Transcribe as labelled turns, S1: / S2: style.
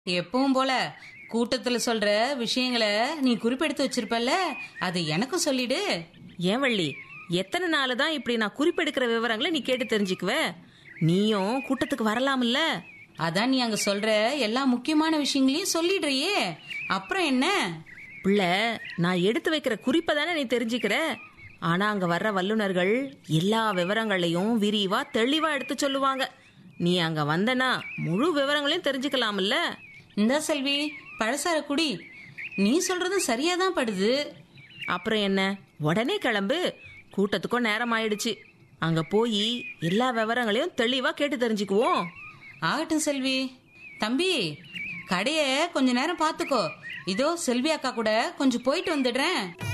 S1: எப்பவும் போல கூட்டத்துல சொல்ற விஷயங்களை நீ குறிப்பெடுத்து வச்சிருப்பல்ல அது எனக்கும் சொல்லிடு
S2: ஏன் வள்ளி எத்தனை நாள் தான் இப்படி நான் குறிப்பெடுக்கிற விவரங்களை நீ கேட்டு தெரிஞ்சுக்குவ நீயும் கூட்டத்துக்கு வரலாம்ல
S1: அதான் நீ அங்க சொல்ற எல்லா முக்கியமான விஷயங்களையும் சொல்லிடுறியே அப்புறம் என்ன
S2: பிள்ளை நான் எடுத்து வைக்கிற குறிப்பை தானே நீ தெரிஞ்சுக்கிற ஆனா அங்க வர்ற வல்லுனர்கள் எல்லா விவரங்களையும் விரிவா தெளிவா எடுத்து சொல்லுவாங்க நீ அங்க வந்தனா முழு விவரங்களையும் தெரிஞ்சுக்கலாம்ல
S1: இந்த செல்வி பழசார குடி நீ சொல்றதும் சரியா தான் படுது
S2: அப்புறம் என்ன உடனே கிளம்பு கூட்டத்துக்கும் நேரம் ஆயிடுச்சு அங்க போய் எல்லா விவரங்களையும் தெளிவா கேட்டு தெரிஞ்சுக்குவோம்
S1: ஆகட்டும் செல்வி தம்பி கடைய கொஞ்ச நேரம் பாத்துக்கோ இதோ செல்வி அக்கா கூட கொஞ்சம் போயிட்டு வந்துடுறேன்